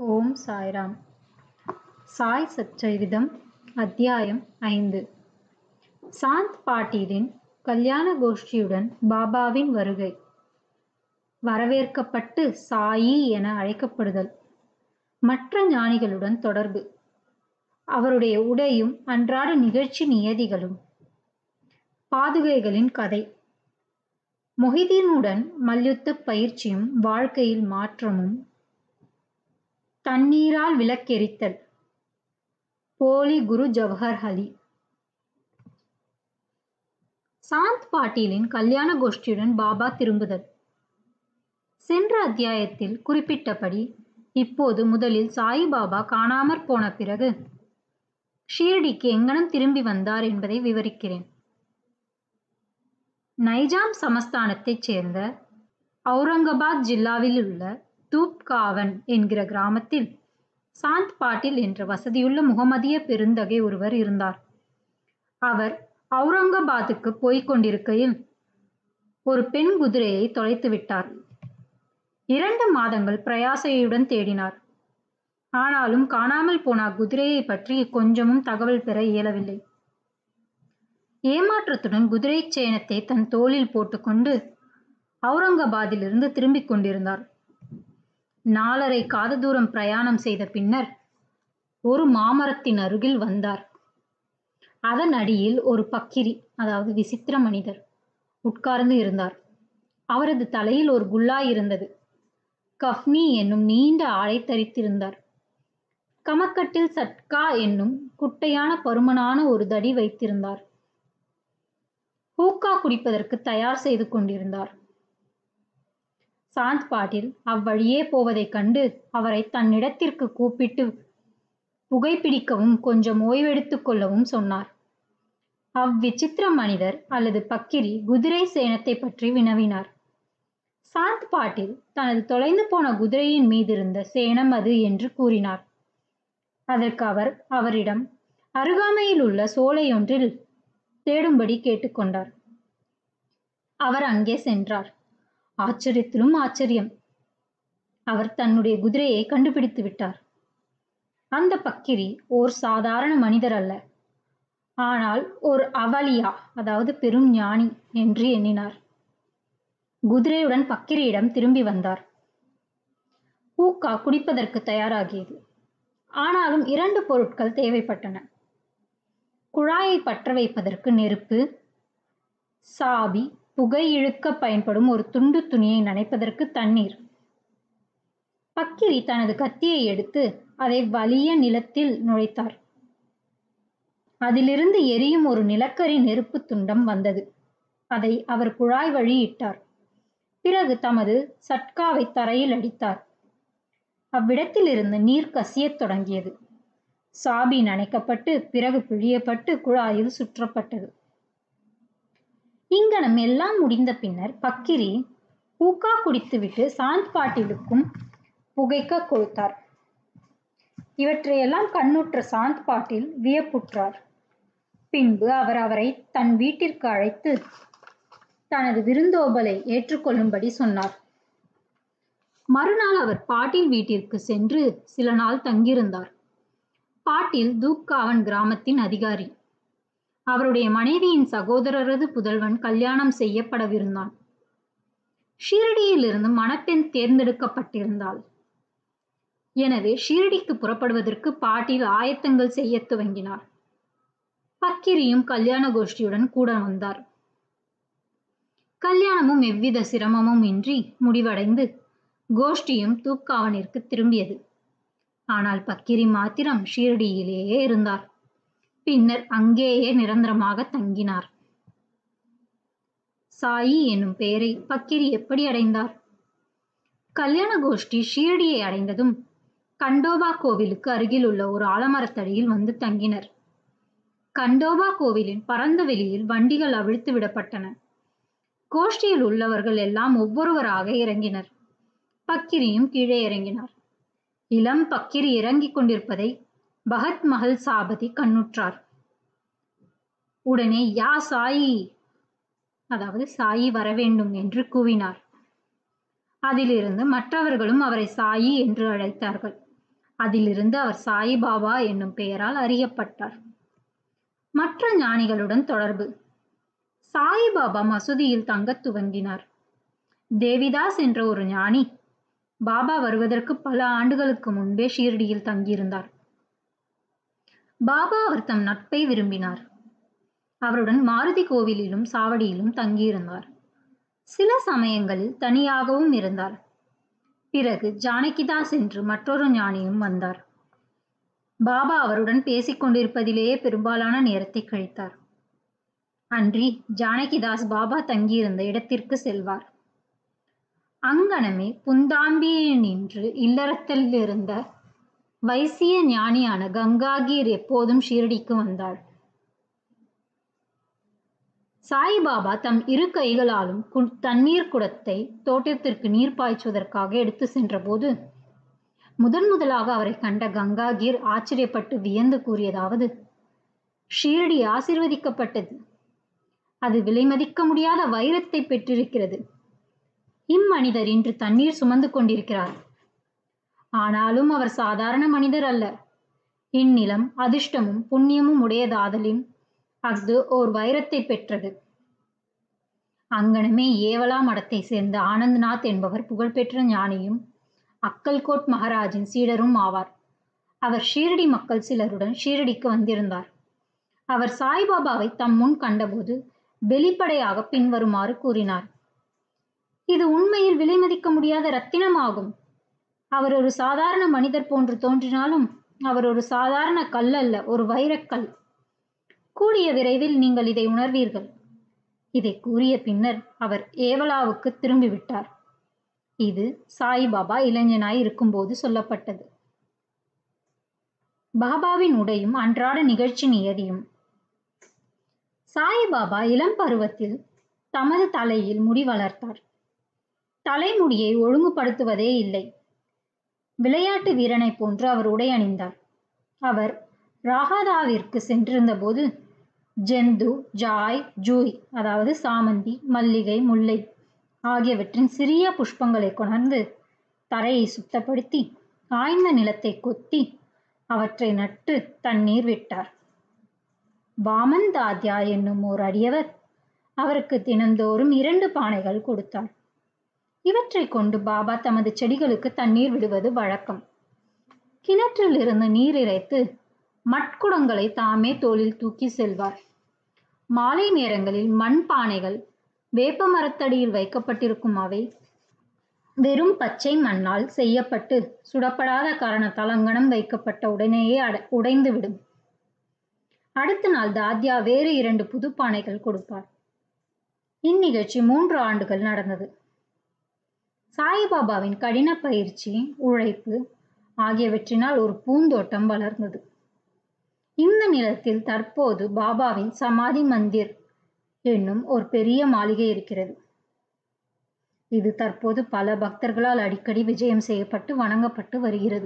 ஓம் சாய்ராம் சாய் சச்சரிதம் அத்தியாயம் ஐந்து சாந்த் பாட்டீலின் கல்யாண கோஷ்டியுடன் பாபாவின் வருகை வரவேற்கப்பட்டு சாயி என அழைக்கப்படுதல் மற்ற ஞானிகளுடன் தொடர்பு அவருடைய உடையும் அன்றாட நிகழ்ச்சி நியதிகளும் பாதுகைகளின் கதை மொஹிதீனுடன் மல்யுத்த பயிற்சியும் வாழ்க்கையில் மாற்றமும் தண்ணீரால் விளக்கெரித்தல் போலி குரு ஜவஹர் அலி சாந்த் பாட்டீலின் கல்யாண கோஷ்டியுடன் பாபா திரும்புதல் சென்ற அத்தியாயத்தில் குறிப்பிட்டபடி இப்போது முதலில் சாயிபாபா காணாமற் போன பிறகு ஷீரடிக்கு எங்கனம் திரும்பி வந்தார் என்பதை விவரிக்கிறேன் நைஜாம் சமஸ்தானத்தைச் சேர்ந்த அவுரங்காபாத் ஜில்லாவில் உள்ள தூப்காவன் என்கிற கிராமத்தில் சாந்த் பாட்டில் என்ற வசதியுள்ள முகமதிய பெருந்தகை ஒருவர் இருந்தார் அவர் அவுரங்காபாத்துக்கு போய்க் கொண்டிருக்கையில் ஒரு பெண் குதிரையை தொலைத்து விட்டார் இரண்டு மாதங்கள் பிரயாசையுடன் தேடினார் ஆனாலும் காணாமல் போன குதிரையை பற்றி கொஞ்சமும் தகவல் பெற இயலவில்லை ஏமாற்றத்துடன் குதிரை சேனத்தை தன் தோளில் போட்டுக்கொண்டு அவுரங்காபாத்திலிருந்து திரும்பிக் கொண்டிருந்தார் நாலரை காத தூரம் பிரயாணம் செய்த பின்னர் ஒரு மாமரத்தின் அருகில் வந்தார் அதன் அடியில் ஒரு பக்கிரி அதாவது விசித்திர மனிதர் உட்கார்ந்து இருந்தார் அவரது தலையில் ஒரு குல்லாய் இருந்தது கஃப்னி என்னும் நீண்ட ஆடை தரித்திருந்தார் கமக்கட்டில் சட்கா என்னும் குட்டையான பருமனான ஒரு தடி வைத்திருந்தார் ஹூக்கா குடிப்பதற்கு தயார் செய்து கொண்டிருந்தார் சாந்த் பாட்டில் அவ்வழியே போவதைக் கண்டு அவரை தன்னிடத்திற்கு கூப்பிட்டு புகைப்பிடிக்கவும் கொஞ்சம் ஓய்வெடுத்துக் கொள்ளவும் சொன்னார் அவ்விசித்திர மனிதர் அல்லது பக்கிரி குதிரை சேனத்தை பற்றி வினவினார் சாந்த் பாட்டில் தனது தொலைந்து போன குதிரையின் மீதிருந்த சேனம் அது என்று கூறினார் அதற்கு அவர் அவரிடம் அருகாமையில் உள்ள சோலையொன்றில் தேடும்படி கேட்டுக்கொண்டார் அவர் அங்கே சென்றார் ஆச்சரியத்திலும் ஆச்சரியம் அவர் தன்னுடைய குதிரையை கண்டுபிடித்து விட்டார் அந்த பக்கிரி ஓர் சாதாரண மனிதர் அல்ல ஆனால் ஒரு அவலியா அதாவது பெரும் ஞானி என்று எண்ணினார் குதிரையுடன் பக்கிரியிடம் திரும்பி வந்தார் ஊக்கா குடிப்பதற்கு தயாராகியது ஆனாலும் இரண்டு பொருட்கள் தேவைப்பட்டன குழாயை பற்ற வைப்பதற்கு நெருப்பு சாபி புகை இழுக்க பயன்படும் ஒரு துண்டு துணியை நனைப்பதற்கு தண்ணீர் பக்கிரி தனது கத்தியை எடுத்து அதை வலிய நிலத்தில் நுழைத்தார் அதிலிருந்து எரியும் ஒரு நிலக்கரி நெருப்பு துண்டம் வந்தது அதை அவர் குழாய் வழி இட்டார் பிறகு தமது சட்காவை தரையில் அடித்தார் அவ்விடத்திலிருந்து நீர் கசியத் தொடங்கியது சாபி நனைக்கப்பட்டு பிறகு பிழியப்பட்டு குழாயில் சுற்றப்பட்டது இங்கனம் எல்லாம் முடிந்த பின்னர் பக்கிரி ஊக்கா குடித்துவிட்டு சாந்த் பாட்டிலுக்கும் புகைக்க கொடுத்தார் இவற்றையெல்லாம் கண்ணுற்ற சாந்த் பாட்டில் வியப்புற்றார் பின்பு அவர் அவரை தன் வீட்டிற்கு அழைத்து தனது விருந்தோம்பலை ஏற்றுக்கொள்ளும்படி சொன்னார் மறுநாள் அவர் பாட்டில் வீட்டிற்கு சென்று சில நாள் தங்கியிருந்தார் பாட்டில் தூப்காவன் கிராமத்தின் அதிகாரி அவருடைய மனைவியின் சகோதரரது புதல்வன் கல்யாணம் செய்யப்படவிருந்தான் ஷீரடியிலிருந்து மணப்பெண் தேர்ந்தெடுக்கப்பட்டிருந்தாள் எனவே ஷீரடிக்கு புறப்படுவதற்கு பாட்டில் ஆயத்தங்கள் செய்ய துவங்கினார் பக்கிரியும் கல்யாண கோஷ்டியுடன் கூட வந்தார் கல்யாணமும் எவ்வித சிரமமும் இன்றி முடிவடைந்து கோஷ்டியும் தூப்காவனிற்கு திரும்பியது ஆனால் பக்கிரி மாத்திரம் ஷீரடியிலேயே இருந்தார் பின்னர் அங்கேயே நிரந்தரமாக தங்கினார் சாயி என்னும் பெயரை பக்கிரி எப்படி அடைந்தார் கல்யாண கோஷ்டி ஷீரடியை அடைந்ததும் கண்டோபா கோவிலுக்கு அருகில் உள்ள ஒரு ஆலமரத்தடியில் வந்து தங்கினர் கண்டோபா கோவிலின் பரந்த வெளியில் வண்டிகள் அவிழ்த்து விடப்பட்டன கோஷ்டியில் உள்ளவர்கள் எல்லாம் ஒவ்வொருவராக இறங்கினர் பக்கிரியும் கீழே இறங்கினார் இளம் பக்கிரி இறங்கிக் கொண்டிருப்பதை பகத் மஹல் சாபதி கண்ணுற்றார் உடனே யா சாயி அதாவது சாயி வர வேண்டும் என்று கூவினார் அதிலிருந்து மற்றவர்களும் அவரை சாயி என்று அழைத்தார்கள் அதிலிருந்து அவர் சாயிபாபா என்னும் பெயரால் அறியப்பட்டார் மற்ற ஞானிகளுடன் தொடர்பு சாயிபாபா மசூதியில் தங்கத் துவங்கினார் தேவிதாஸ் என்ற ஒரு ஞானி பாபா வருவதற்கு பல ஆண்டுகளுக்கு முன்பே ஷீரடியில் தங்கியிருந்தார் பாபா அவர் தம் நட்பை விரும்பினார் அவருடன் மாருதி கோவிலிலும் சாவடியிலும் தங்கியிருந்தார் சில சமயங்களில் தனியாகவும் இருந்தார் பிறகு ஜானகிதாஸ் என்று மற்றொரு ஞானியும் வந்தார் பாபா அவருடன் பேசிக் கொண்டிருப்பதிலேயே பெரும்பாலான நேரத்தை கழித்தார் அன்றி ஜானகிதாஸ் பாபா தங்கியிருந்த இடத்திற்கு செல்வார் அங்கனமே புந்தாம்பியில் நின்று இல்லறத்தில் இருந்த வைசிய ஞானியான கங்காகீர் எப்போதும் ஷீரடிக்கு வந்தாள் சாய்பாபா தம் இரு கைகளாலும் கு- தண்ணீர் குடத்தை தோட்டத்திற்கு நீர் பாய்ச்சுவதற்காக எடுத்து சென்றபோது முதன் முதலாக அவரை கண்ட கங்காகீர் ஆச்சரியப்பட்டு வியந்து கூறியதாவது ஷீரடி ஆசிர்வதிக்கப்பட்டது அது விலைமதிக்க முடியாத வைரத்தை பெற்றிருக்கிறது இம்மனிதர் இன்று தண்ணீர் சுமந்து கொண்டிருக்கிறார் ஆனாலும் அவர் சாதாரண மனிதர் அல்ல இந்நிலம் அதிர்ஷ்டமும் புண்ணியமும் உடையதாதலின் அஃது ஓர் வைரத்தை பெற்றது அங்கனமே ஏவலா மடத்தை சேர்ந்த ஆனந்த்நாத் என்பவர் புகழ்பெற்ற ஞானியும் அக்கல்கோட் மகாராஜின் சீடரும் ஆவார் அவர் ஷீரடி மக்கள் சிலருடன் ஷீரடிக்கு வந்திருந்தார் அவர் சாய்பாபாவை தம் முன் கண்டபோது வெளிப்படையாக பின்வருமாறு கூறினார் இது உண்மையில் விலைமதிக்க முடியாத ரத்தினமாகும் அவர் ஒரு சாதாரண மனிதர் போன்று தோன்றினாலும் அவர் ஒரு சாதாரண கல் அல்ல ஒரு வைரக்கல் கூடிய விரைவில் நீங்கள் இதை உணர்வீர்கள் இதை கூறிய பின்னர் அவர் ஏவலாவுக்கு திரும்பிவிட்டார் இது சாய்பாபா இளைஞனாய் இருக்கும்போது சொல்லப்பட்டது பாபாவின் உடையும் அன்றாட நிகழ்ச்சி நியதியும் சாய்பாபா இளம் பருவத்தில் தமது தலையில் முடி வளர்த்தார் தலைமுடியை ஒழுங்குபடுத்துவதே இல்லை விளையாட்டு வீரனைப் போன்று அவர் உடை அணிந்தார் அவர் ராகாதாவிற்கு சென்றிருந்தபோது ஜெந்து ஜாய் ஜூய் அதாவது சாமந்தி மல்லிகை முல்லை ஆகியவற்றின் சிறிய புஷ்பங்களை கொணர்ந்து தரையை சுத்தப்படுத்தி காய்ந்த நிலத்தை கொத்தி அவற்றை நட்டு தண்ணீர் விட்டார் வாமன் தாத்யா என்னும் ஓர் அடியவர் அவருக்கு தினந்தோறும் இரண்டு பானைகள் கொடுத்தார் இவற்றை கொண்டு பாபா தமது செடிகளுக்கு தண்ணீர் விடுவது வழக்கம் கிணற்றில் இருந்து நீர் இறைத்து மட்குடங்களை தாமே தோளில் தூக்கி செல்வார் மாலை நேரங்களில் மண் பானைகள் வேப்ப மரத்தடியில் வைக்கப்பட்டிருக்கும் அவை வெறும் பச்சை மண்ணால் செய்யப்பட்டு சுடப்படாத காரணத்தால் அங்கனம் வைக்கப்பட்ட உடனேயே அட உடைந்துவிடும் அடுத்த நாள் தாத்யா வேறு இரண்டு புது பானைகள் கொடுப்பார் இந்நிகழ்ச்சி மூன்று ஆண்டுகள் நடந்தது சாய்பாபாவின் கடின பயிற்சி உழைப்பு ஆகியவற்றினால் ஒரு பூந்தோட்டம் வளர்ந்தது இந்த நிலத்தில் தற்போது பாபாவின் சமாதி மந்திர் என்னும் ஒரு பெரிய மாளிகை இருக்கிறது இது தற்போது பல பக்தர்களால் அடிக்கடி விஜயம் செய்யப்பட்டு வணங்கப்பட்டு வருகிறது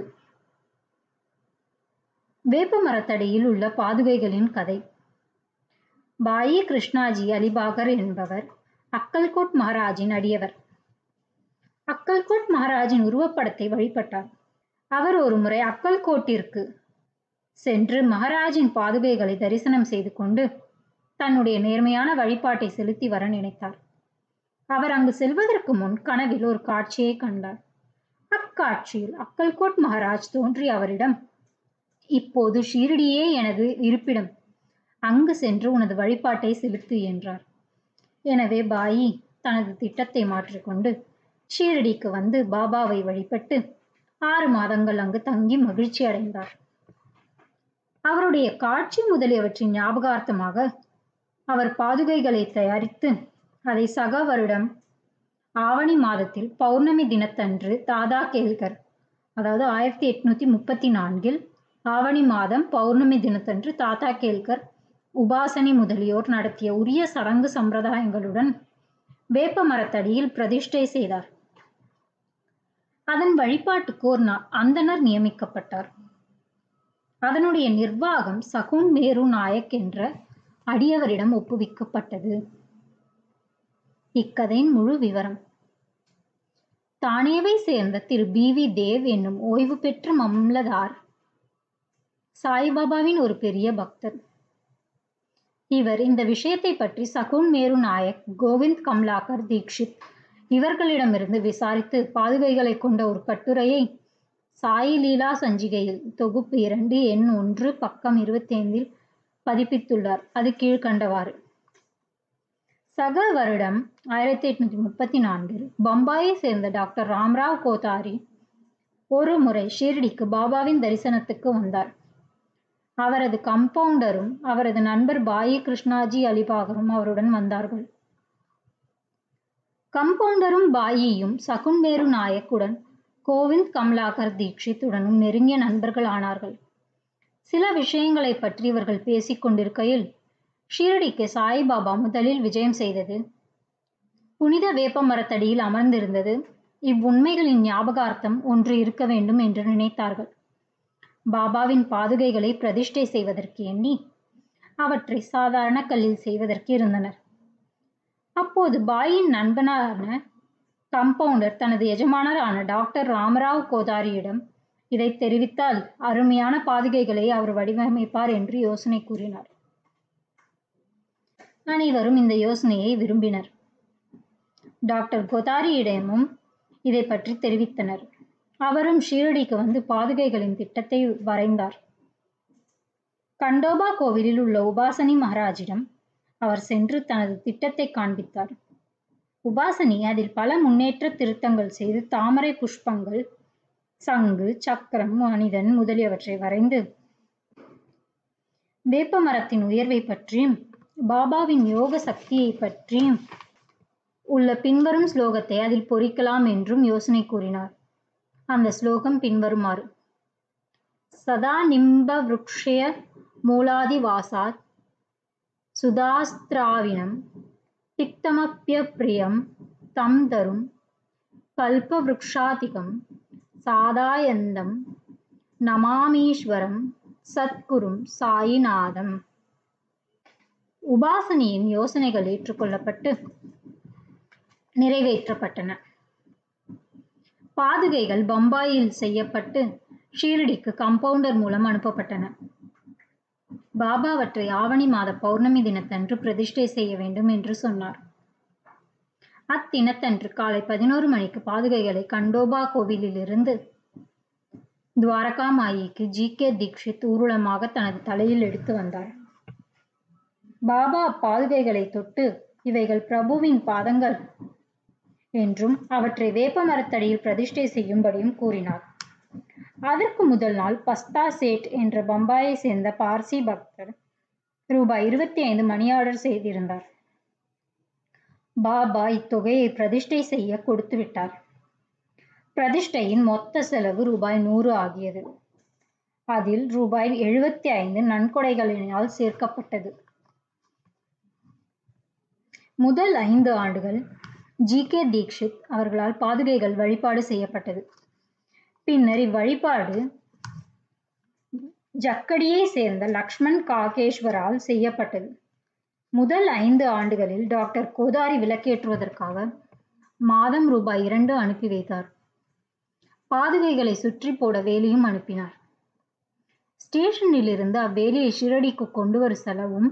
வேப்ப மரத்தடியில் உள்ள பாதுகைகளின் கதை பாயி கிருஷ்ணாஜி அலிபாகர் என்பவர் அக்கல்கோட் மகாராஜின் அடியவர் அக்கல்கோட் மகாராஜின் உருவப்படத்தை வழிபட்டார் அவர் ஒரு முறை அக்கல்கோட்டிற்கு சென்று மகாராஜின் பாதுகைகளை தரிசனம் செய்து கொண்டு தன்னுடைய நேர்மையான வழிபாட்டை செலுத்தி வர நினைத்தார் அவர் அங்கு செல்வதற்கு முன் கனவில் ஒரு காட்சியை கண்டார் அக்காட்சியில் அக்கல்கோட் மகாராஜ் தோன்றி அவரிடம் இப்போது ஷீரடியே எனது இருப்பிடம் அங்கு சென்று உனது வழிபாட்டை செலுத்து என்றார் எனவே பாயி தனது திட்டத்தை மாற்றிக்கொண்டு ஷீரடிக்கு வந்து பாபாவை வழிபட்டு ஆறு மாதங்கள் அங்கு தங்கி மகிழ்ச்சி அடைந்தார் அவருடைய காட்சி முதலியவற்றின் ஞாபகார்த்தமாக அவர் பாதுகைகளை தயாரித்து அதை சக வருடம் ஆவணி மாதத்தில் பௌர்ணமி தினத்தன்று தாதா கேல்கர் அதாவது ஆயிரத்தி எட்நூத்தி முப்பத்தி நான்கில் ஆவணி மாதம் பௌர்ணமி தினத்தன்று தாத்தா கேல்கர் உபாசனி முதலியோர் நடத்திய உரிய சடங்கு சம்பிரதாயங்களுடன் வேப்ப மரத்தடியில் பிரதிஷ்டை செய்தார் அதன் வழிபாட்டுக்கு ஒரு நா- அந்தணர் நியமிக்கப்பட்டார் அதனுடைய நிர்வாகம் சகுன் மேரு நாயக் என்ற அடியவரிடம் ஒப்புவிக்கப்பட்டது இக்கதையின் முழு விவரம் தானேவை சேர்ந்த திரு பி வி தேவ் என்னும் ஓய்வு பெற்ற மம்லதார் சாய்பாபாவின் ஒரு பெரிய பக்தர் இவர் இந்த விஷயத்தை பற்றி சகுன் மேரு நாயக் கோவிந்த் கம்லாக்கர் தீக்ஷித் இவர்களிடமிருந்து விசாரித்து பாதுகைகளை கொண்ட ஒரு கட்டுரையை சாயி லீலா சஞ்சிகையில் தொகுப்பு இரண்டு எண் ஒன்று பக்கம் இருபத்தி ஐந்தில் பதிப்பித்துள்ளார் அது கீழ்கண்டவாறு சக வருடம் ஆயிரத்தி எட்நூத்தி முப்பத்தி நான்கில் பம்பாயை சேர்ந்த டாக்டர் ராம்ராவ் கோதாரி ஒரு முறை ஷீரடிக்கு பாபாவின் தரிசனத்துக்கு வந்தார் அவரது கம்பவுண்டரும் அவரது நண்பர் பாயி கிருஷ்ணாஜி அலிபாகரும் அவருடன் வந்தார்கள் கம்பவுண்டரும் பாயியும் சகுன்மேரு நாயக்குடன் கோவிந்த் கமலாகர் தீட்சித்துடனும் நெருங்கிய நண்பர்கள் ஆனார்கள் சில விஷயங்களை பற்றி இவர்கள் பேசிக் கொண்டிருக்கையில் ஷீரடிக்கு சாய்பாபா முதலில் விஜயம் செய்தது புனித வேப்ப மரத்தடியில் அமர்ந்திருந்தது இவ்வுண்மைகளின் ஞாபகார்த்தம் ஒன்று இருக்க வேண்டும் என்று நினைத்தார்கள் பாபாவின் பாதுகைகளை பிரதிஷ்டை செய்வதற்கு எண்ணி அவற்றை சாதாரண கல்லில் செய்வதற்கு இருந்தனர் அப்போது பாயின் நண்பனான கம்பவுண்டர் தனது எஜமானரான டாக்டர் ராமராவ் கோதாரியிடம் இதை தெரிவித்தால் அருமையான பாதுகைகளை அவர் வடிவமைப்பார் என்று யோசனை கூறினார் அனைவரும் இந்த யோசனையை விரும்பினர் டாக்டர் கோதாரியிடமும் இதை பற்றி தெரிவித்தனர் அவரும் ஷீரடிக்கு வந்து பாதுகைகளின் திட்டத்தை வரைந்தார் கண்டோபா கோவிலில் உள்ள உபாசனி மகாராஜிடம் அவர் சென்று தனது திட்டத்தை காண்பித்தார் உபாசனி அதில் பல முன்னேற்ற திருத்தங்கள் செய்து தாமரை புஷ்பங்கள் சங்கு சக்கரம் மனிதன் முதலியவற்றை வரைந்து வேப்ப மரத்தின் உயர்வை பற்றியும் பாபாவின் யோக சக்தியை பற்றியும் உள்ள பின்வரும் ஸ்லோகத்தை அதில் பொறிக்கலாம் என்றும் யோசனை கூறினார் அந்த ஸ்லோகம் பின்வருமாறு சதா நிம்ப விருக்ஷய மூலாதி வாசாத் சுதாஸ்திராவினம் திக்தமப்பிய பிரியம் தம் தரும் கல்பவ்ருக்ஷாதிகம் சாதாயந்தம் நமாமீஸ்வரம் சத்குரும் சாயிநாதம் உபாசனியின் யோசனைகள் ஏற்றுக்கொள்ளப்பட்டு நிறைவேற்றப்பட்டன பாதுகைகள் பம்பாயில் செய்யப்பட்டு ஷீரடிக்கு கம்பவுண்டர் மூலம் அனுப்பப்பட்டன பாபா அவற்றை ஆவணி மாத பௌர்ணமி தினத்தன்று பிரதிஷ்டை செய்ய வேண்டும் என்று சொன்னார் அத்தினத்தன்று காலை பதினோரு மணிக்கு பாதுகைகளை கண்டோபா கோவிலிலிருந்து துவாரகா மாயிக்கு ஜி கே தீக்ஷித் ஊர்வலமாக தனது தலையில் எடுத்து வந்தார் பாபா அப்பாதுகைகளை தொட்டு இவைகள் பிரபுவின் பாதங்கள் என்றும் அவற்றை வேப்ப மரத்தடியில் பிரதிஷ்டை செய்யும்படியும் கூறினார் அதற்கு முதல் நாள் பஸ்தா சேட் என்ற பம்பாயை சேர்ந்த பார்சி பக்தர் ரூபாய் இருபத்தி ஐந்து மணி ஆர்டர் செய்திருந்தார் பாபா இத்தொகையை பிரதிஷ்டை செய்ய கொடுத்து விட்டார் பிரதிஷ்டையின் மொத்த செலவு ரூபாய் நூறு ஆகியது அதில் ரூபாய் எழுபத்தி ஐந்து நன்கொடைகளினால் சேர்க்கப்பட்டது முதல் ஐந்து ஆண்டுகள் ஜி கே தீக்ஷித் அவர்களால் பாதுகைகள் வழிபாடு செய்யப்பட்டது பின்னர் இவ்வழிபாடு ஜக்கடியை சேர்ந்த லக்ஷ்மண் காகேஸ்வரால் செய்யப்பட்டது முதல் ஐந்து ஆண்டுகளில் டாக்டர் கோதாரி விளக்கேற்றுவதற்காக மாதம் ரூபாய் இரண்டு அனுப்பி வைத்தார் பாதுகைகளை சுற்றி போட வேலியும் அனுப்பினார் ஸ்டேஷனில் இருந்து அவ்வேலியை ஷிரடிக்கு கொண்டு வரும் செலவும்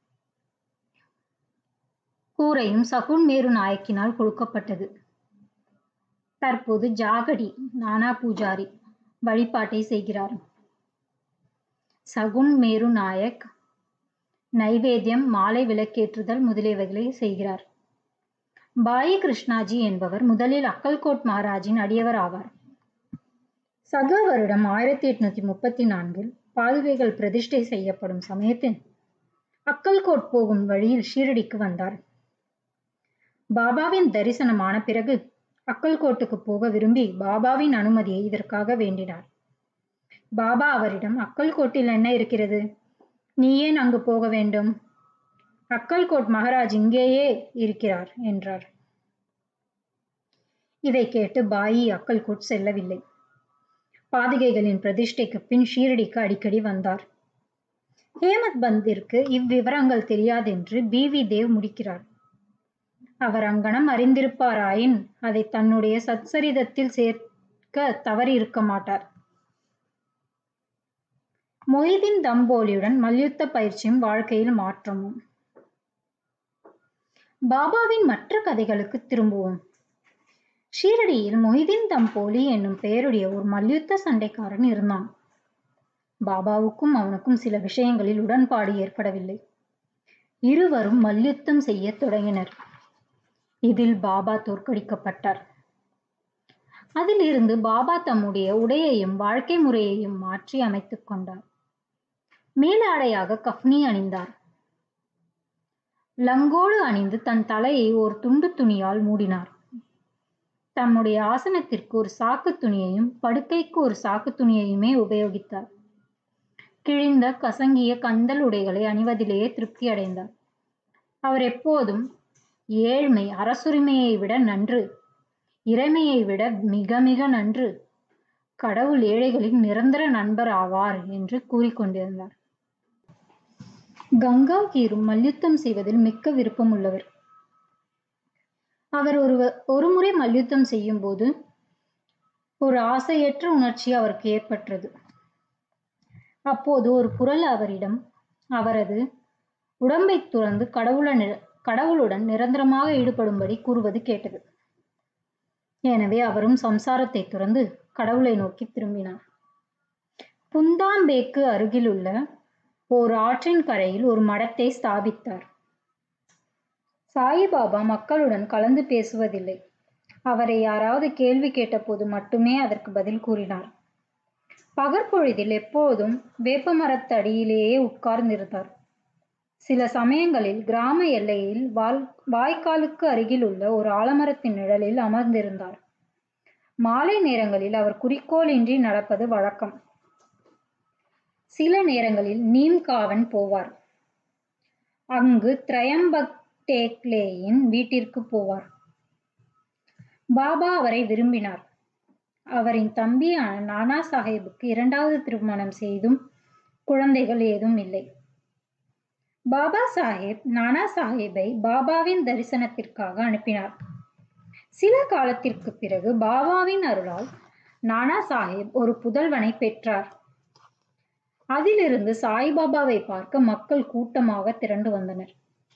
கூரையும் சகுன் மேரு நாயக்கினால் கொடுக்கப்பட்டது தற்போது ஜாகடி நானா பூஜாரி வழிபாட்டை செய்கிறார் சகுன் மேரு நாயக் நைவேத்தியம் மாலை விளக்கேற்றுதல் முதலியவைகளை செய்கிறார் பாயி கிருஷ்ணாஜி என்பவர் முதலில் அக்கல்கோட் மகாராஜின் அடியவர் ஆவார் சக வருடம் ஆயிரத்தி எட்நூத்தி முப்பத்தி நான்கில் பாதுகைகள் பிரதிஷ்டை செய்யப்படும் சமயத்தில் அக்கல்கோட் போகும் வழியில் ஷீரடிக்கு வந்தார் பாபாவின் தரிசனமான பிறகு அக்கல்கோட்டுக்கு போக விரும்பி பாபாவின் அனுமதியை இதற்காக வேண்டினார் பாபா அவரிடம் அக்கல்கோட்டில் என்ன இருக்கிறது நீ ஏன் அங்கு போக வேண்டும் அக்கல்கோட் மகாராஜ் இங்கேயே இருக்கிறார் என்றார் இதை கேட்டு பாயி அக்கல்கோட் செல்லவில்லை பாதுகைகளின் பிரதிஷ்டைக்கு பின் ஷீரடிக்கு அடிக்கடி வந்தார் ஹேமத் பந்திற்கு இவ்விவரங்கள் தெரியாதென்று பி வி தேவ் முடிக்கிறார் அவர் அங்கனம் அறிந்திருப்பாராயின் அதை தன்னுடைய சச்சரிதத்தில் சேர்க்க தவறியிருக்க மாட்டார் மொய்தீன் தம்போலியுடன் மல்யுத்த பயிற்சியும் வாழ்க்கையில் மாற்றமும் பாபாவின் மற்ற கதைகளுக்கு திரும்புவோம் ஷீரடியில் மொய்தீன் தம்போலி என்னும் பெயருடைய ஒரு மல்யுத்த சண்டைக்காரன் இருந்தான் பாபாவுக்கும் அவனுக்கும் சில விஷயங்களில் உடன்பாடு ஏற்படவில்லை இருவரும் மல்யுத்தம் செய்யத் தொடங்கினர் இதில் பாபா தோற்கடிக்கப்பட்டார் அதிலிருந்து பாபா தம்முடைய உடையையும் வாழ்க்கை முறையையும் மாற்றி அமைத்துக் கொண்டார் மேலாடையாக கஃப்னி அணிந்தார் லங்கோடு அணிந்து தன் தலையை ஒரு துண்டு துணியால் மூடினார் தம்முடைய ஆசனத்திற்கு ஒரு சாக்கு துணியையும் படுக்கைக்கு ஒரு சாக்கு துணியையுமே உபயோகித்தார் கிழிந்த கசங்கிய கந்தல் உடைகளை அணிவதிலேயே திருப்தி அடைந்தார் அவர் எப்போதும் ஏழ்மை அரசுரிமையை விட நன்று இறைமையை விட மிக மிக நன்று கடவுள் ஏழைகளின் நிரந்தர நண்பர் ஆவார் என்று கூறிக்கொண்டிருந்தார் கங்கா கீரும் மல்யுத்தம் செய்வதில் மிக்க விருப்பம் உள்ளவர் அவர் ஒரு ஒருமுறை மல்யுத்தம் செய்யும் போது ஒரு ஆசையற்ற உணர்ச்சி அவருக்கு ஏற்பட்டது அப்போது ஒரு குரல் அவரிடம் அவரது உடம்பை துறந்து கடவுள கடவுளுடன் நிரந்தரமாக ஈடுபடும்படி கூறுவது கேட்டது எனவே அவரும் சம்சாரத்தை துறந்து கடவுளை நோக்கி திரும்பினார் புந்தாம்பேக்கு அருகிலுள்ள ஓர் ஆற்றின் கரையில் ஒரு மடத்தை ஸ்தாபித்தார் சாயிபாபா மக்களுடன் கலந்து பேசுவதில்லை அவரை யாராவது கேள்வி கேட்டபோது மட்டுமே அதற்கு பதில் கூறினார் பகற்பொழுதில் எப்போதும் வேப்பமரத்தடியிலேயே உட்கார்ந்திருந்தார் சில சமயங்களில் கிராம எல்லையில் வால் வாய்க்காலுக்கு அருகில் உள்ள ஒரு ஆலமரத்தின் நிழலில் அமர்ந்திருந்தார் மாலை நேரங்களில் அவர் குறிக்கோளின்றி நடப்பது வழக்கம் சில நேரங்களில் நீம்காவன் போவார் அங்கு திரையம்பக் டேக்லேயின் வீட்டிற்கு போவார் பாபா அவரை விரும்பினார் அவரின் தம்பியான நானா சாஹேபுக்கு இரண்டாவது திருமணம் செய்தும் குழந்தைகள் ஏதும் இல்லை பாபா சாஹேப் நானா சாஹேப்பை பாபாவின் தரிசனத்திற்காக அனுப்பினார் சில காலத்திற்கு பிறகு பாபாவின் அருளால் நானா சாஹேப் ஒரு புதல்வனை பெற்றார் அதிலிருந்து சாய்பாபாவை பார்க்க மக்கள் கூட்டமாக திரண்டு வந்தனர்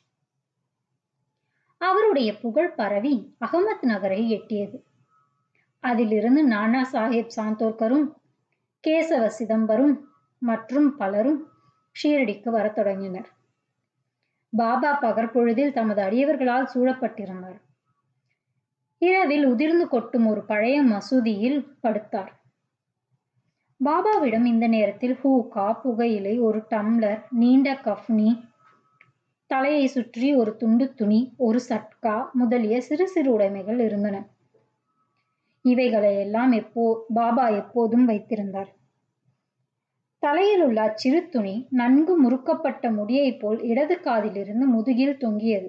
அவருடைய புகழ் பரவி அகமத் நகரை எட்டியது அதிலிருந்து நானா சாஹேப் சாந்தோர்கரும் கேசவ சிதம்பரும் மற்றும் பலரும் ஷீரடிக்கு வரத் தொடங்கினர் பாபா பகற்பொழுதில் தமது அடியவர்களால் சூழப்பட்டிருந்தார் இரவில் உதிர்ந்து கொட்டும் ஒரு பழைய மசூதியில் படுத்தார் பாபாவிடம் இந்த நேரத்தில் ஹூகா புகையிலை ஒரு டம்ளர் நீண்ட கஃப்னி தலையை சுற்றி ஒரு துண்டு துணி ஒரு சட்கா முதலிய சிறு சிறு உடைமைகள் இருந்தன இவைகளை எல்லாம் எப்போ பாபா எப்போதும் வைத்திருந்தார் தலையில் உள்ள அச்சிறு துணி நன்கு முறுக்கப்பட்ட முடியைப் போல் இடது காதிலிருந்து முதுகில் தொங்கியது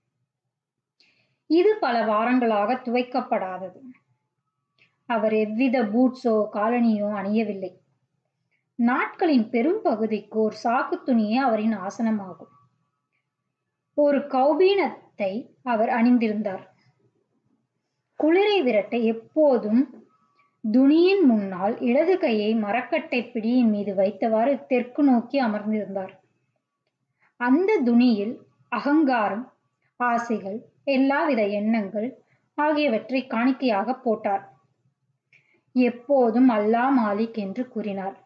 இது பல வாரங்களாக துவைக்கப்படாதது அவர் எவ்வித பூட்ஸோ காலனியோ அணியவில்லை நாட்களின் பெரும் பகுதிக்கு ஒரு சாக்கு துணியே அவரின் ஆசனமாகும் ஒரு கௌபீனத்தை அவர் அணிந்திருந்தார் குளிரை விரட்ட எப்போதும் துணியின் முன்னால் இடது கையை மரக்கட்டை பிடியின் மீது வைத்தவாறு தெற்கு நோக்கி அமர்ந்திருந்தார் அந்த துணியில் அகங்காரம் ஆசைகள் எல்லாவித எண்ணங்கள் ஆகியவற்றை காணிக்கையாக போட்டார் எப்போதும் அல்லா மாலிக் என்று கூறினார்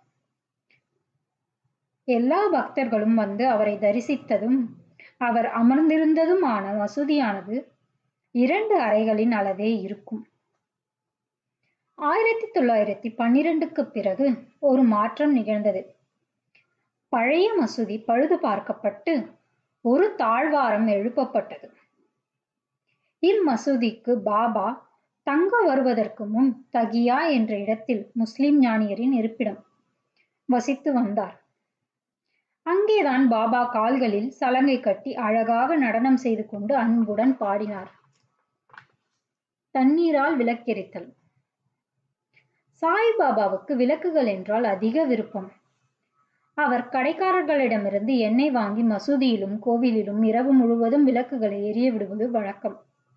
எல்லா பக்தர்களும் வந்து அவரை தரிசித்ததும் அவர் அமர்ந்திருந்ததுமான மசூதியானது இரண்டு அறைகளின் அளவே இருக்கும் ஆயிரத்தி தொள்ளாயிரத்தி பன்னிரண்டுக்கு பிறகு ஒரு மாற்றம் நிகழ்ந்தது பழைய மசூதி பழுது பார்க்கப்பட்டு ஒரு தாழ்வாரம் எழுப்பப்பட்டது இம்மசூதிக்கு பாபா தங்க வருவதற்கு முன் தகியா என்ற இடத்தில் முஸ்லிம் ஞானியரின் இருப்பிடம் வசித்து வந்தார் அங்கேதான் பாபா கால்களில் சலங்கை கட்டி அழகாக நடனம் செய்து கொண்டு அன்புடன் பாடினார் தண்ணீரால் விளக்கெரித்தல் சாய்பாபாவுக்கு விளக்குகள் என்றால் அதிக விருப்பம் அவர் கடைக்காரர்களிடமிருந்து எண்ணெய் வாங்கி மசூதியிலும் கோவிலிலும் இரவு முழுவதும் விளக்குகளை எரிய விடுவது வழக்கம்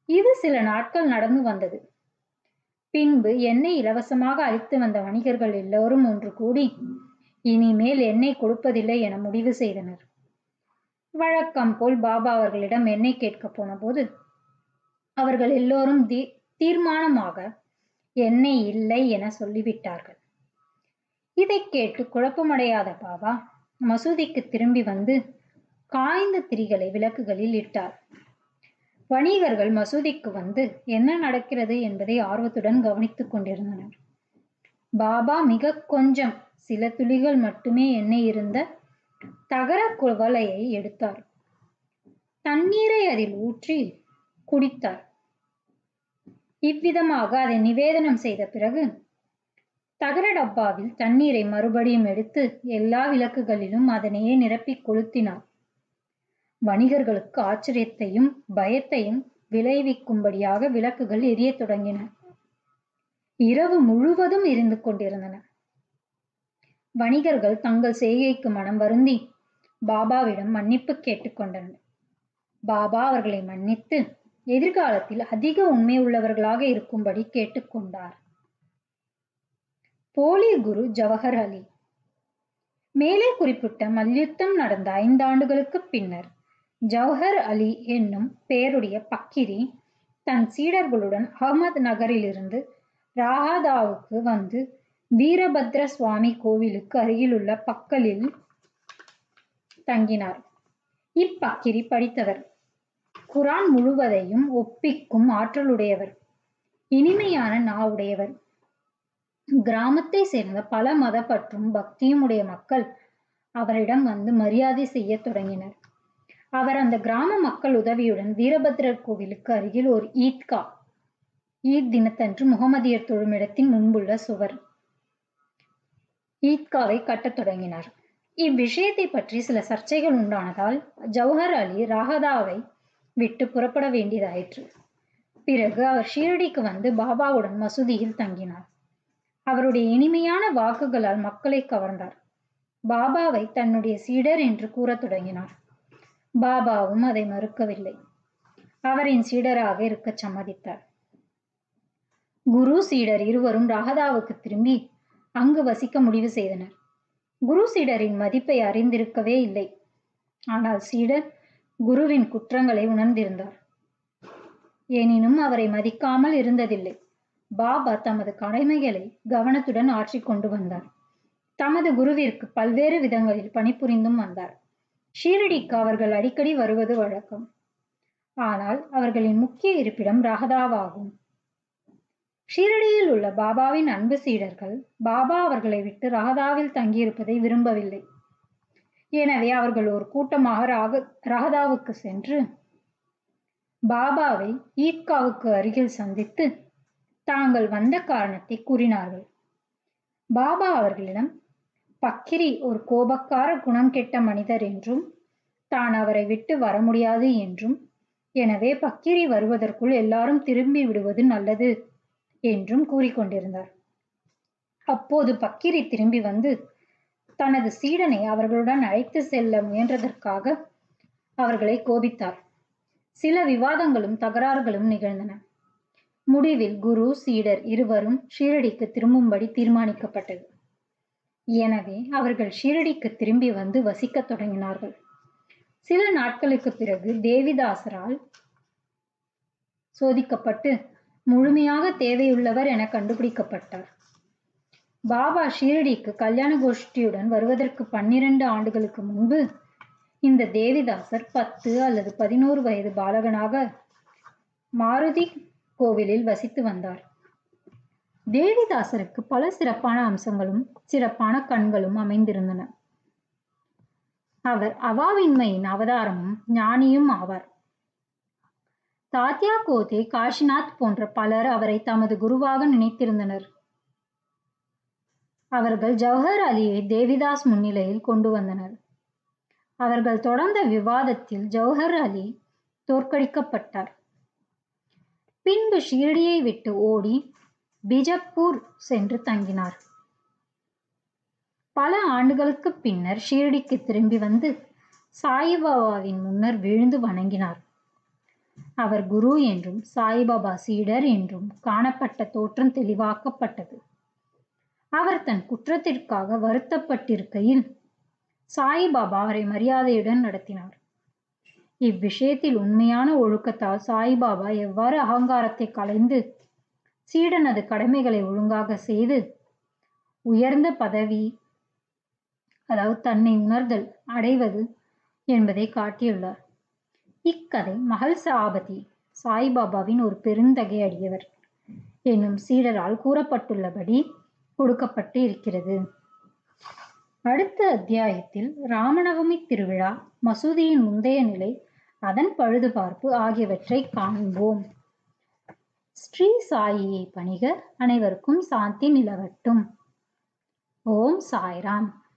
இது சில நாட்கள் நடந்து வந்தது பின்பு எண்ணெய் இலவசமாக அளித்து வந்த வணிகர்கள் எல்லோரும் ஒன்று கூடி இனிமேல் எண்ணெய் கொடுப்பதில்லை என முடிவு செய்தனர் வழக்கம் போல் பாபா அவர்களிடம் எண்ணெய் கேட்க போனபோது அவர்கள் எல்லோரும் தீ தீர்மானமாக எண்ணெய் இல்லை என சொல்லிவிட்டார்கள் இதை கேட்டு குழப்பமடையாத பாபா மசூதிக்கு திரும்பி வந்து காய்ந்த திரிகளை விளக்குகளில் இட்டார் வணிகர்கள் மசூதிக்கு வந்து என்ன நடக்கிறது என்பதை ஆர்வத்துடன் கவனித்துக் கொண்டிருந்தனர் பாபா மிக கொஞ்சம் சில துளிகள் மட்டுமே எண்ணெய் இருந்த தகர குவளையை எடுத்தார் தண்ணீரை அதில் ஊற்றி குடித்தார் இவ்விதமாக அதை நிவேதனம் செய்த பிறகு தகர டப்பாவில் தண்ணீரை மறுபடியும் எடுத்து எல்லா விளக்குகளிலும் அதனையே நிரப்பி கொளுத்தினார் வணிகர்களுக்கு ஆச்சரியத்தையும் பயத்தையும் விளைவிக்கும்படியாக விளக்குகள் எரியத் தொடங்கின இரவு முழுவதும் எரிந்து கொண்டிருந்தன வணிகர்கள் தங்கள் செய்கைக்கு மனம் வருந்தி பாபாவிடம் மன்னிப்பு கேட்டுக்கொண்டனர் பாபா அவர்களை மன்னித்து எதிர்காலத்தில் அதிக உண்மை உள்ளவர்களாக இருக்கும்படி கேட்டுக்கொண்டார் போலி குரு ஜவஹர் அலி மேலே குறிப்பிட்ட மல்யுத்தம் நடந்த ஐந்தாண்டுகளுக்கு பின்னர் ஜவஹர் அலி என்னும் பெயருடைய பக்கிரி தன் சீடர்களுடன் அகமது நகரிலிருந்து ராகாதாவுக்கு வந்து வீரபத்ர சுவாமி கோவிலுக்கு அருகிலுள்ள பக்கலில் தங்கினார் இப்பக்கிரி படித்தவர் குரான் முழுவதையும் ஒப்பிக்கும் ஆற்றலுடையவர் இனிமையான நாவுடையவர் கிராமத்தை சேர்ந்த பல மத பற்றும் பக்தியும் உடைய மக்கள் அவரிடம் வந்து மரியாதை செய்ய தொடங்கினர் அவர் அந்த கிராம மக்கள் உதவியுடன் வீரபத்ரர் கோவிலுக்கு அருகில் ஒரு ஈத்கா ஈத் தினத்தன்று முகமதியர் தொழுமிடத்தின் முன்புள்ள சுவர் ஈத்காவை கட்டத் தொடங்கினார் இவ்விஷயத்தை பற்றி சில சர்ச்சைகள் உண்டானதால் ஜவஹர் அலி ராகதாவை விட்டு புறப்பட வேண்டியதாயிற்று பிறகு அவர் ஷீரடிக்கு வந்து பாபாவுடன் மசூதியில் தங்கினார் அவருடைய இனிமையான வாக்குகளால் மக்களை கவர்ந்தார் பாபாவை தன்னுடைய சீடர் என்று கூறத் தொடங்கினார் பாபாவும் அதை மறுக்கவில்லை அவரின் சீடராக இருக்க சம்மதித்தார் குரு சீடர் இருவரும் ராகதாவுக்கு திரும்பி அங்கு வசிக்க முடிவு செய்தனர் குரு சீடரின் மதிப்பை அறிந்திருக்கவே இல்லை ஆனால் சீடர் குருவின் குற்றங்களை உணர்ந்திருந்தார் எனினும் அவரை மதிக்காமல் இருந்ததில்லை பாபா தமது கடமைகளை கவனத்துடன் ஆற்றிக் கொண்டு வந்தார் தமது குருவிற்கு பல்வேறு விதங்களில் பணிபுரிந்தும் வந்தார் ஷீரடிக்கு அவர்கள் அடிக்கடி வருவது வழக்கம் ஆனால் அவர்களின் முக்கிய இருப்பிடம் ராகதாவாகும் ஷீரடியில் உள்ள பாபாவின் அன்பு சீடர்கள் பாபா அவர்களை விட்டு ராகதாவில் தங்கியிருப்பதை விரும்பவில்லை எனவே அவர்கள் ஒரு கூட்டமாக ராக ராகதாவுக்கு சென்று பாபாவை ஈத்காவுக்கு அருகில் சந்தித்து தாங்கள் வந்த காரணத்தை கூறினார்கள் பாபா அவர்களிடம் பக்கிரி ஒரு கோபக்கார குணம் கெட்ட மனிதர் என்றும் தான் அவரை விட்டு வர முடியாது என்றும் எனவே பக்கிரி வருவதற்குள் எல்லாரும் திரும்பி விடுவது நல்லது என்றும் கூறிக்கொண்டிருந்தார் அப்போது பக்கிரி திரும்பி வந்து தனது சீடனை அவர்களுடன் அழைத்து செல்ல முயன்றதற்காக அவர்களை கோபித்தார் சில விவாதங்களும் தகராறுகளும் நிகழ்ந்தன முடிவில் குரு சீடர் இருவரும் ஷீரடிக்கு திரும்பும்படி தீர்மானிக்கப்பட்டது எனவே அவர்கள் ஷீரடிக்கு திரும்பி வந்து வசிக்கத் தொடங்கினார்கள் சில நாட்களுக்கு பிறகு தேவிதாசரால் சோதிக்கப்பட்டு முழுமையாக தேவையுள்ளவர் என கண்டுபிடிக்கப்பட்டார் பாபா ஷீரடிக்கு கல்யாண கோஷ்டியுடன் வருவதற்கு பன்னிரண்டு ஆண்டுகளுக்கு முன்பு இந்த தேவிதாசர் பத்து அல்லது பதினோரு வயது பாலகனாக மாருதி கோவிலில் வசித்து வந்தார் தேவிதாசருக்கு பல சிறப்பான அம்சங்களும் சிறப்பான கண்களும் அமைந்திருந்தன அவர் அவாவின்மையின் அவதாரமும் ஞானியும் ஆவார் தாத்யா கோதே காஷிநாத் போன்ற பலர் அவரை தமது குருவாக நினைத்திருந்தனர் அவர்கள் ஜவஹர் அலியை தேவிதாஸ் முன்னிலையில் கொண்டு வந்தனர் அவர்கள் தொடர்ந்த விவாதத்தில் ஜவஹர் அலி தோற்கடிக்கப்பட்டார் பின்பு ஷீரடியை விட்டு ஓடி பிஜப்பூர் சென்று தங்கினார் பல ஆண்டுகளுக்கு பின்னர் ஷீரடிக்கு திரும்பி வந்து சாயிபாபாவின் முன்னர் விழுந்து வணங்கினார் அவர் குரு என்றும் சாய்பாபா சீடர் என்றும் காணப்பட்ட தோற்றம் தெளிவாக்கப்பட்டது அவர் தன் குற்றத்திற்காக வருத்தப்பட்டிருக்கையில் சாய்பாபா அவரை மரியாதையுடன் நடத்தினார் இவ்விஷயத்தில் உண்மையான ஒழுக்கத்தால் சாய்பாபா எவ்வாறு அகங்காரத்தை களைந்து சீடனது கடமைகளை ஒழுங்காக செய்து உயர்ந்த பதவி அதாவது தன்னை உணர்தல் அடைவது என்பதை காட்டியுள்ளார் இக்கதை மகள் சாபதி சாய்பாபாவின் ஒரு பெருந்தகை அடியவர் என்னும் சீடரால் கூறப்பட்டுள்ளபடி கொடுக்கப்பட்டு இருக்கிறது அடுத்த அத்தியாயத்தில் ராமநவமி திருவிழா மசூதியின் முந்தைய நிலை அதன் பழுதுபார்ப்பு ஆகியவற்றை காண்போம் ஸ்ரீ சாயியை பணிக அனைவருக்கும் சாந்தி நிலவட்டும் ஓம் சாய்ராம்